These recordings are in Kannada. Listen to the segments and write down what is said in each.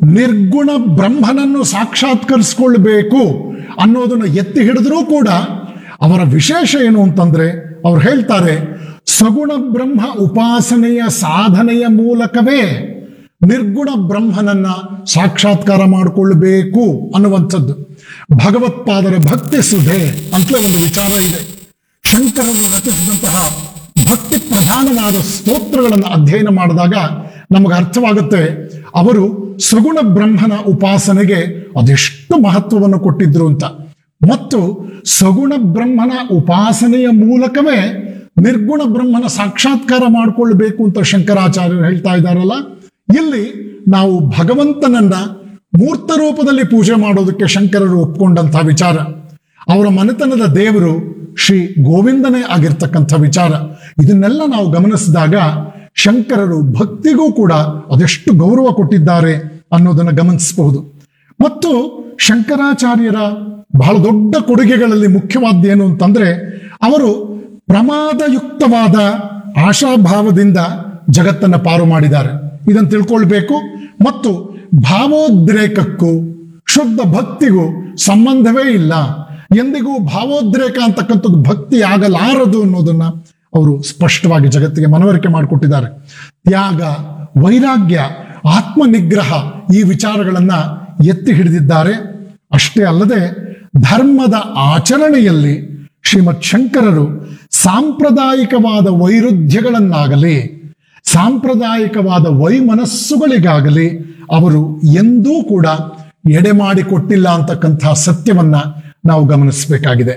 ನಿರ್ಗುಣ ಬ್ರಹ್ಮನನ್ನು ಸಾಕ್ಷಾತ್ಕರಿಸ್ಕೊಳ್ಬೇಕು ಅನ್ನೋದನ್ನು ಎತ್ತಿ ಹಿಡಿದ್ರೂ ಕೂಡ ಅವರ ವಿಶೇಷ ಏನು ಅಂತಂದ್ರೆ ಅವ್ರು ಹೇಳ್ತಾರೆ ಸಗುಣ ಬ್ರಹ್ಮ ಉಪಾಸನೆಯ ಸಾಧನೆಯ ಮೂಲಕವೇ ನಿರ್ಗುಣ ಬ್ರಹ್ಮನನ್ನ ಸಾಕ್ಷಾತ್ಕಾರ ಮಾಡಿಕೊಳ್ಬೇಕು ಅನ್ನುವಂಥದ್ದು ಭಗವತ್ಪಾದರ ಭಕ್ತಿ ಸುಧೆ ಅಂತಲೇ ಒಂದು ವಿಚಾರ ಇದೆ ಶಂಕರರು ರಚಿಸಿದಂತಹ ಭಕ್ತಿ ಪ್ರಧಾನವಾದ ಸ್ತೋತ್ರಗಳನ್ನು ಅಧ್ಯಯನ ಮಾಡಿದಾಗ ನಮಗೆ ಅರ್ಥವಾಗುತ್ತೆ ಅವರು ಸಗುಣ ಬ್ರಹ್ಮನ ಉಪಾಸನೆಗೆ ಅದೆಷ್ಟು ಮಹತ್ವವನ್ನು ಕೊಟ್ಟಿದ್ರು ಅಂತ ಮತ್ತು ಸಗುಣ ಬ್ರಹ್ಮನ ಉಪಾಸನೆಯ ಮೂಲಕವೇ ನಿರ್ಗುಣ ಬ್ರಹ್ಮನ ಸಾಕ್ಷಾತ್ಕಾರ ಮಾಡಿಕೊಳ್ಬೇಕು ಅಂತ ಶಂಕರಾಚಾರ್ಯರು ಹೇಳ್ತಾ ಇದ್ದಾರಲ್ಲ ಇಲ್ಲಿ ನಾವು ಭಗವಂತನನ್ನ ಮೂರ್ತ ರೂಪದಲ್ಲಿ ಪೂಜೆ ಮಾಡೋದಕ್ಕೆ ಶಂಕರರು ಒಪ್ಕೊಂಡಂತಹ ವಿಚಾರ ಅವರ ಮನೆತನದ ದೇವರು ಶ್ರೀ ಗೋವಿಂದನೇ ಆಗಿರ್ತಕ್ಕಂಥ ವಿಚಾರ ಇದನ್ನೆಲ್ಲ ನಾವು ಗಮನಿಸಿದಾಗ ಶಂಕರರು ಭಕ್ತಿಗೂ ಕೂಡ ಅದೆಷ್ಟು ಗೌರವ ಕೊಟ್ಟಿದ್ದಾರೆ ಅನ್ನೋದನ್ನು ಗಮನಿಸಬಹುದು ಮತ್ತು ಶಂಕರಾಚಾರ್ಯರ ಬಹಳ ದೊಡ್ಡ ಕೊಡುಗೆಗಳಲ್ಲಿ ಮುಖ್ಯವಾದ ಏನು ಅಂತಂದ್ರೆ ಅವರು ಪ್ರಮಾದಯುಕ್ತವಾದ ಆಶಾಭಾವದಿಂದ ಜಗತ್ತನ್ನು ಪಾರು ಮಾಡಿದ್ದಾರೆ ಇದನ್ನು ತಿಳ್ಕೊಳ್ಬೇಕು ಮತ್ತು ಭಾವೋದ್ರೇಕಕ್ಕೂ ಶುದ್ಧ ಭಕ್ತಿಗೂ ಸಂಬಂಧವೇ ಇಲ್ಲ ಎಂದಿಗೂ ಭಾವೋದ್ರೇಕ ಅಂತಕ್ಕಂಥದ್ದು ಭಕ್ತಿ ಆಗಲಾರದು ಅನ್ನೋದನ್ನ ಅವರು ಸ್ಪಷ್ಟವಾಗಿ ಜಗತ್ತಿಗೆ ಮನವರಿಕೆ ಮಾಡಿಕೊಟ್ಟಿದ್ದಾರೆ ತ್ಯಾಗ ವೈರಾಗ್ಯ ಆತ್ಮನಿಗ್ರಹ ಈ ವಿಚಾರಗಳನ್ನ ಎತ್ತಿ ಹಿಡಿದಿದ್ದಾರೆ ಅಷ್ಟೇ ಅಲ್ಲದೆ ಧರ್ಮದ ಆಚರಣೆಯಲ್ಲಿ ಶ್ರೀಮತ್ ಶಂಕರರು ಸಾಂಪ್ರದಾಯಿಕವಾದ ವೈರುಧ್ಯಗಳನ್ನಾಗಲಿ ಸಾಂಪ್ರದಾಯಿಕವಾದ ವೈಮನಸ್ಸುಗಳಿಗಾಗಲಿ ಅವರು ಎಂದೂ ಕೂಡ ಎಡೆ ಮಾಡಿಕೊಟ್ಟಿಲ್ಲ ಅಂತಕ್ಕಂಥ ಸತ್ಯವನ್ನ ನಾವು ಗಮನಿಸಬೇಕಾಗಿದೆ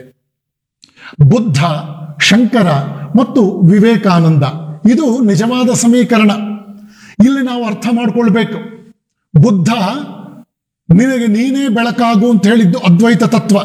ಬುದ್ಧ ಶಂಕರ ಮತ್ತು ವಿವೇಕಾನಂದ ಇದು ನಿಜವಾದ ಸಮೀಕರಣ ಇಲ್ಲಿ ನಾವು ಅರ್ಥ ಮಾಡ್ಕೊಳ್ಬೇಕು ಬುದ್ಧ ನಿನಗೆ ನೀನೇ ಬೆಳಕಾಗು ಅಂತ ಹೇಳಿದ್ದು ಅದ್ವೈತ ತತ್ವ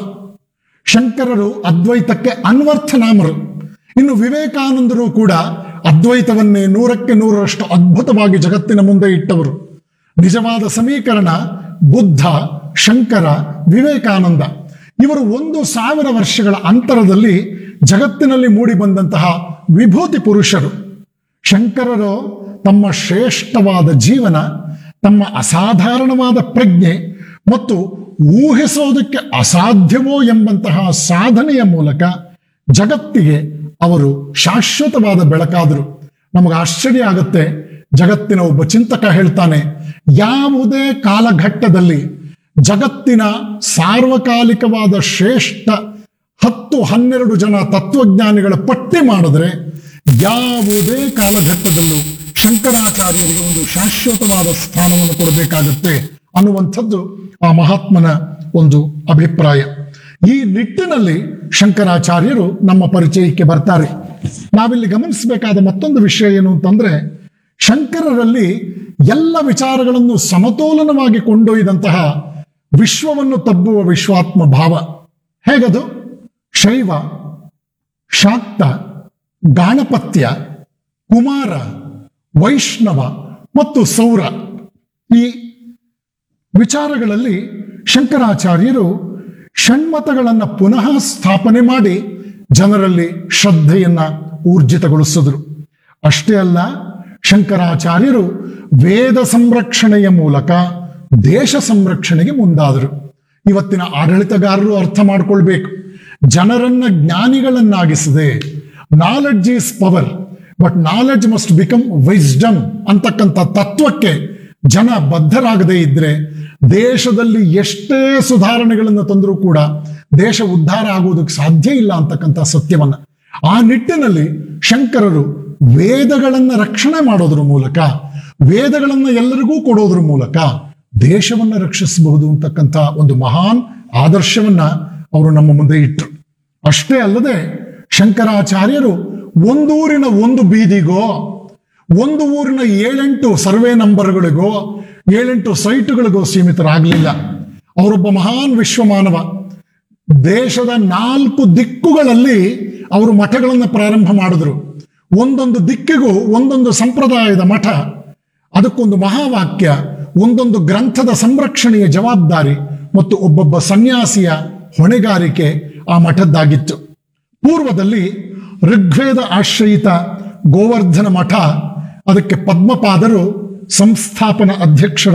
ಶಂಕರರು ಅದ್ವೈತಕ್ಕೆ ಅನ್ವರ್ಥನಾಮರು ಇನ್ನು ವಿವೇಕಾನಂದರು ಕೂಡ ಅದ್ವೈತವನ್ನೇ ನೂರಕ್ಕೆ ನೂರರಷ್ಟು ಅದ್ಭುತವಾಗಿ ಜಗತ್ತಿನ ಮುಂದೆ ಇಟ್ಟವರು ನಿಜವಾದ ಸಮೀಕರಣ ಬುದ್ಧ ಶಂಕರ ವಿವೇಕಾನಂದ ಇವರು ಒಂದು ಸಾವಿರ ವರ್ಷಗಳ ಅಂತರದಲ್ಲಿ ಜಗತ್ತಿನಲ್ಲಿ ಮೂಡಿ ಬಂದಂತಹ ವಿಭೂತಿ ಪುರುಷರು ಶಂಕರರು ತಮ್ಮ ಶ್ರೇಷ್ಠವಾದ ಜೀವನ ತಮ್ಮ ಅಸಾಧಾರಣವಾದ ಪ್ರಜ್ಞೆ ಮತ್ತು ಊಹಿಸೋದಕ್ಕೆ ಅಸಾಧ್ಯವೋ ಎಂಬಂತಹ ಸಾಧನೆಯ ಮೂಲಕ ಜಗತ್ತಿಗೆ ಅವರು ಶಾಶ್ವತವಾದ ಬೆಳಕಾದರು ನಮಗೆ ಆಶ್ಚರ್ಯ ಆಗುತ್ತೆ ಜಗತ್ತಿನ ಒಬ್ಬ ಚಿಂತಕ ಹೇಳ್ತಾನೆ ಯಾವುದೇ ಕಾಲಘಟ್ಟದಲ್ಲಿ ಜಗತ್ತಿನ ಸಾರ್ವಕಾಲಿಕವಾದ ಶ್ರೇಷ್ಠ ಹತ್ತು ಹನ್ನೆರಡು ಜನ ತತ್ವಜ್ಞಾನಿಗಳ ಪಟ್ಟಿ ಮಾಡಿದ್ರೆ ಯಾವುದೇ ಕಾಲಘಟ್ಟದಲ್ಲೂ ಶಂಕರಾಚಾರ್ಯರಿಗೆ ಒಂದು ಶಾಶ್ವತವಾದ ಸ್ಥಾನವನ್ನು ಕೊಡಬೇಕಾಗತ್ತೆ ಅನ್ನುವಂಥದ್ದು ಆ ಮಹಾತ್ಮನ ಒಂದು ಅಭಿಪ್ರಾಯ ಈ ನಿಟ್ಟಿನಲ್ಲಿ ಶಂಕರಾಚಾರ್ಯರು ನಮ್ಮ ಪರಿಚಯಕ್ಕೆ ಬರ್ತಾರೆ ನಾವಿಲ್ಲಿ ಗಮನಿಸಬೇಕಾದ ಮತ್ತೊಂದು ವಿಷಯ ಏನು ಅಂತಂದ್ರೆ ಶಂಕರರಲ್ಲಿ ಎಲ್ಲ ವಿಚಾರಗಳನ್ನು ಸಮತೋಲನವಾಗಿ ಕೊಂಡೊಯ್ದಂತಹ ವಿಶ್ವವನ್ನು ತಬ್ಬುವ ವಿಶ್ವಾತ್ಮ ಭಾವ ಹೇಗದು ಶೈವ ಶಾಕ್ತ ಗಾಣಪತ್ಯ ಕುಮಾರ ವೈಷ್ಣವ ಮತ್ತು ಸೌರ ಈ ವಿಚಾರಗಳಲ್ಲಿ ಶಂಕರಾಚಾರ್ಯರು ಷಣ್ಮತಗಳನ್ನು ಪುನಃ ಸ್ಥಾಪನೆ ಮಾಡಿ ಜನರಲ್ಲಿ ಶ್ರದ್ಧೆಯನ್ನ ಊರ್ಜಿತಗೊಳಿಸಿದ್ರು ಅಷ್ಟೇ ಅಲ್ಲ ಶಂಕರಾಚಾರ್ಯರು ವೇದ ಸಂರಕ್ಷಣೆಯ ಮೂಲಕ ದೇಶ ಸಂರಕ್ಷಣೆಗೆ ಮುಂದಾದರು ಇವತ್ತಿನ ಆಡಳಿತಗಾರರು ಅರ್ಥ ಮಾಡ್ಕೊಳ್ಬೇಕು ಜನರನ್ನ ಜ್ಞಾನಿಗಳನ್ನಾಗಿಸದೆ knowledge is power but knowledge must become wisdom ಅಂತಕ್ಕಂಥ ತತ್ವಕ್ಕೆ ಜನ ಬದ್ಧರಾಗದೇ ಇದ್ರೆ ದೇಶದಲ್ಲಿ ಎಷ್ಟೇ ಸುಧಾರಣೆಗಳನ್ನು ತಂದರೂ ಕೂಡ ದೇಶ ಉದ್ಧಾರ ಆಗುವುದಕ್ಕೆ ಸಾಧ್ಯ ಇಲ್ಲ ಅಂತಕ್ಕಂಥ ಸತ್ಯವನ್ನ ಆ ನಿಟ್ಟಿನಲ್ಲಿ ಶಂಕರರು ವೇದಗಳನ್ನ ರಕ್ಷಣೆ ಮಾಡೋದ್ರ ಮೂಲಕ ವೇದಗಳನ್ನ ಎಲ್ಲರಿಗೂ ಕೊಡೋದ್ರ ಮೂಲಕ ದೇಶವನ್ನ ರಕ್ಷಿಸಬಹುದು ಅಂತಕ್ಕಂಥ ಒಂದು ಮಹಾನ್ ಆದರ್ಶವನ್ನ ಅವರು ನಮ್ಮ ಮುಂದೆ ಇಟ್ಟರು ಅಷ್ಟೇ ಅಲ್ಲದೆ ಶಂಕರಾಚಾರ್ಯರು ಒಂದೂರಿನ ಒಂದು ಬೀದಿಗೋ ಒಂದು ಊರಿನ ಏಳೆಂಟು ಸರ್ವೆ ನಂಬರ್ಗಳಿಗೋ ಏಳೆಂಟು ಸೈಟುಗಳಿಗೋ ಸೀಮಿತರಾಗಲಿಲ್ಲ ಅವರೊಬ್ಬ ಮಹಾನ್ ವಿಶ್ವಮಾನವ ದೇಶದ ನಾಲ್ಕು ದಿಕ್ಕುಗಳಲ್ಲಿ ಅವರು ಮಠಗಳನ್ನು ಪ್ರಾರಂಭ ಮಾಡಿದ್ರು ಒಂದೊಂದು ದಿಕ್ಕಿಗೂ ಒಂದೊಂದು ಸಂಪ್ರದಾಯದ ಮಠ ಅದಕ್ಕೊಂದು ಮಹಾವಾಕ್ಯ ಒಂದೊಂದು ಗ್ರಂಥದ ಸಂರಕ್ಷಣೆಯ ಜವಾಬ್ದಾರಿ ಮತ್ತು ಒಬ್ಬೊಬ್ಬ ಸನ್ಯಾಸಿಯ ಹೊಣೆಗಾರಿಕೆ ಆ ಮಠದ್ದಾಗಿತ್ತು ಪೂರ್ವದಲ್ಲಿ ಋಗ್ವೇದ ಆಶ್ರಯಿತ ಗೋವರ್ಧನ ಮಠ ಅದಕ್ಕೆ ಪದ್ಮಪಾದರು ಸಂಸ್ಥಾಪನಾ ಅಧ್ಯಕ್ಷರ